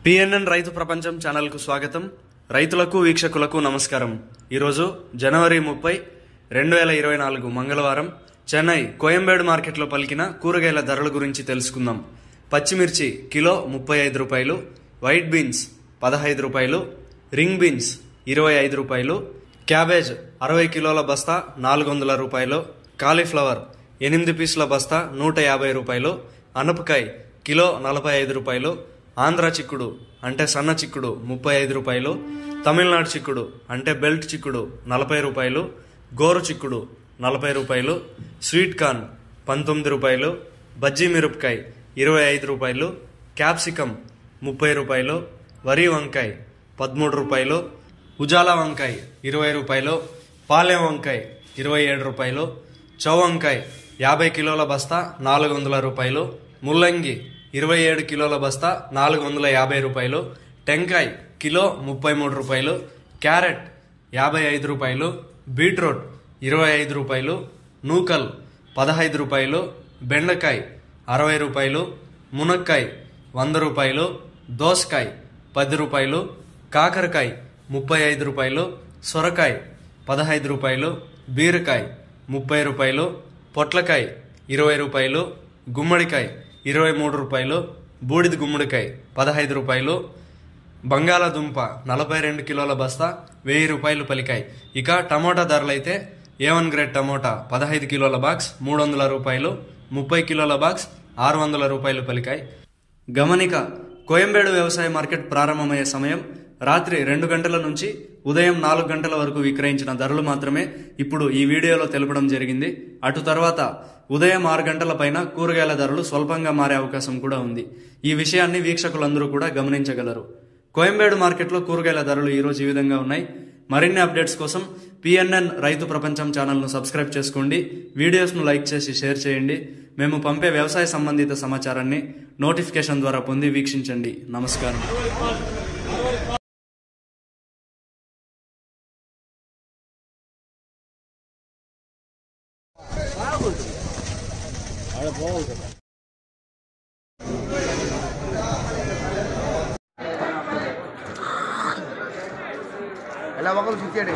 PNN రైతు ప్రపంచం ఛానల్కు స్వాగతం రైతులకు వీక్షకులకు నమస్కారం ఈరోజు జనవరి ముప్పై రెండు వేల ఇరవై నాలుగు మంగళవారం చెన్నై కోయంబేడు మార్కెట్లో పలికిన కూరగాయల ధరల గురించి తెలుసుకుందాం పచ్చిమిర్చి కిలో ముప్పై ఐదు రూపాయలు వైట్ బీన్స్ పదహైదు రూపాయలు రింగ్ బీన్స్ ఇరవై ఐదు రూపాయలు క్యాబేజ్ అరవై కిలోల బస్తా నాలుగు వందల రూపాయలు కాలీఫ్లవర్ ఎనిమిది పీసుల బస్తా నూట యాభై రూపాయలు అనపకాయ కిలో నలభై ఐదు రూపాయలు ఆంధ్ర చిక్కుడు అంటే సన్న చిక్కుడు ముప్పై ఐదు రూపాయలు తమిళనాడు చిక్కుడు అంటే బెల్ట్ చిక్కుడు నలభై రూపాయలు గోరు చిక్కుడు నలభై రూపాయలు స్వీట్ కార్న్ పంతొమ్మిది రూపాయలు బజ్జీ మిరపకాయ ఇరవై ఐదు రూపాయలు క్యాప్సికమ్ ముప్పై రూపాయలు వరి వంకాయ పదమూడు రూపాయలు ఉజాలా వంకాయ ఇరవై రూపాయలు పాలెం వంకాయ ఇరవై ఏడు రూపాయలు చౌ వంకాయ యాభై కిలోల బస్తా నాలుగు వందల రూపాయలు ముల్లంగి ఇరవై ఏడు కిలోల బస్తా నాలుగు వందల యాభై రూపాయలు టెంకాయ్ కిలో ముప్పై మూడు రూపాయలు క్యారెట్ యాభై ఐదు రూపాయలు బీట్రూట్ ఇరవై ఐదు రూపాయలు నూకల్ పదహైదు రూపాయలు బెండకాయ అరవై రూపాయలు మునక్కాయ వంద రూపాయలు దోసకాయ పది రూపాయలు కాకరకాయ ముప్పై ఐదు రూపాయలు సొరకాయ పదహైదు రూపాయలు బీరకాయ ముప్పై రూపాయలు పొట్లకాయ ఇరవై రూపాయలు గుమ్మడికాయ ఇరవై మూడు రూపాయలు బూడిద గుమ్మడికాయ పదహైదు రూపాయలు బంగాళాదుంప నలభై రెండు కిలోల బస్తా వెయ్యి రూపాయలు పలికాయి ఇక టమోటా ధరలైతే ఏ వన్ గ్రేడ్ టమోటా పదహైదు కిలోల బాక్స్ మూడు వందల రూపాయలు ముప్పై కిలోల బాక్స్ ఆరు వందల రూపాయలు పలికాయి గమనిక కోయంబేడు వ్యవసాయ మార్కెట్ ప్రారంభమయ్యే సమయం రాత్రి రెండు గంటల నుంచి ఉదయం నాలుగు గంటల వరకు విక్రయించిన ధరలు మాత్రమే ఇప్పుడు ఈ వీడియోలో తెలపడం జరిగింది అటు తర్వాత ఉదయం ఆరు గంటల పైన కూరగాయల ధరలు స్వల్పంగా మారే అవకాశం కూడా ఉంది ఈ విషయాన్ని వీక్షకులందరూ కూడా గమనించగలరు కోయంబేడు మార్కెట్లో కూరగాయల ధరలు ఈరోజు ఈ విధంగా ఉన్నాయి మరిన్ని అప్డేట్స్ కోసం పిఎన్ఎన్ రైతు ప్రపంచం ఛానల్ను సబ్స్క్రైబ్ చేసుకోండి వీడియోస్ను లైక్ చేసి షేర్ చేయండి మేము పంపే వ్యవసాయ సంబంధిత సమాచారాన్ని నోటిఫికేషన్ ద్వారా పొంది వీక్షించండి నమస్కారం ಎಲ್ಲ ಮಕ್ಕಳು ಸುತ್ತೇಳಿ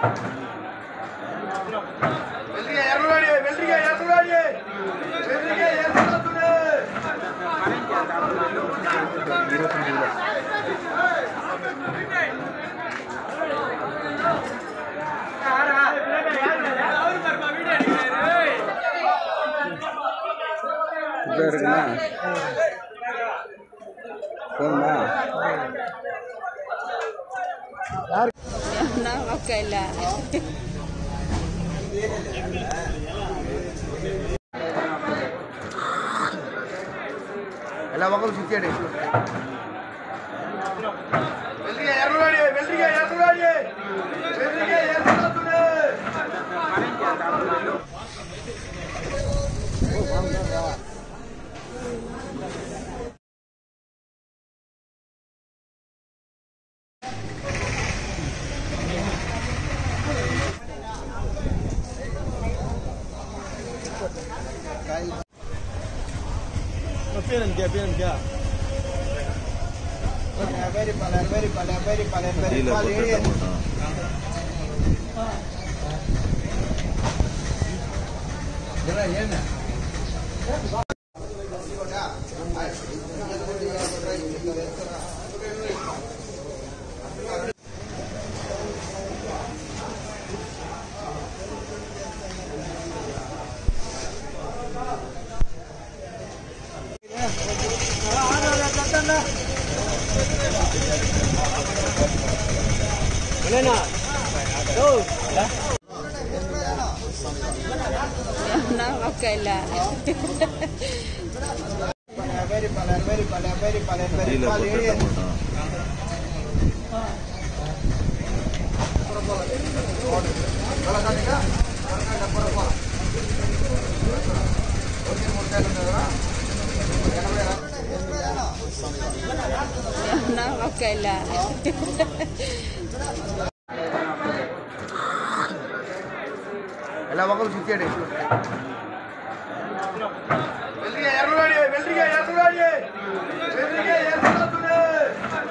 இருக்குண்ணா போதுமா நமக்கல்ல ಎಲ್ಲ ಮಕ್ಕಳು ಸುತ್ತೇಳಿ very pala, very pala, very pala, very pala. நமக்கல்ல Very pala, very pala, very pala, very pala. நமக்கல்ல ಎಲ್ಲ ಮಕ್ಕಳು ಸುತ್ತೇಳಿ வெள்ளரிக்காய் இரநூறு வெள்ளரிக்காய் இரநூறு வெள்ளரிக்காய் இரநூறு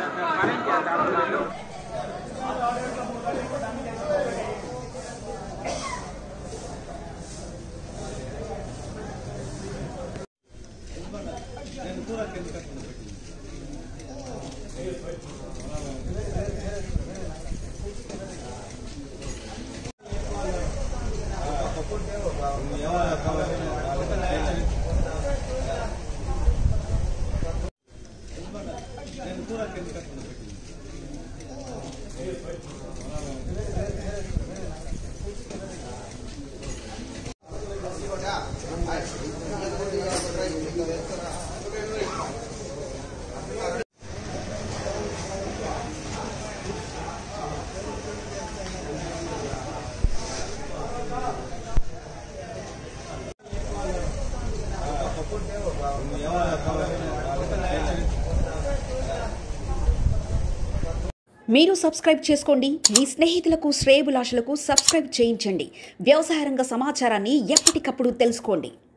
మీరు సబ్స్క్రైబ్ చేసుకోండి మీ స్నేహితులకు శ్రేయబులాషులకు సబ్స్క్రైబ్ చేయించండి వ్యవసాయ రంగ సమాచారాన్ని ఎప్పటికప్పుడు తెలుసుకోండి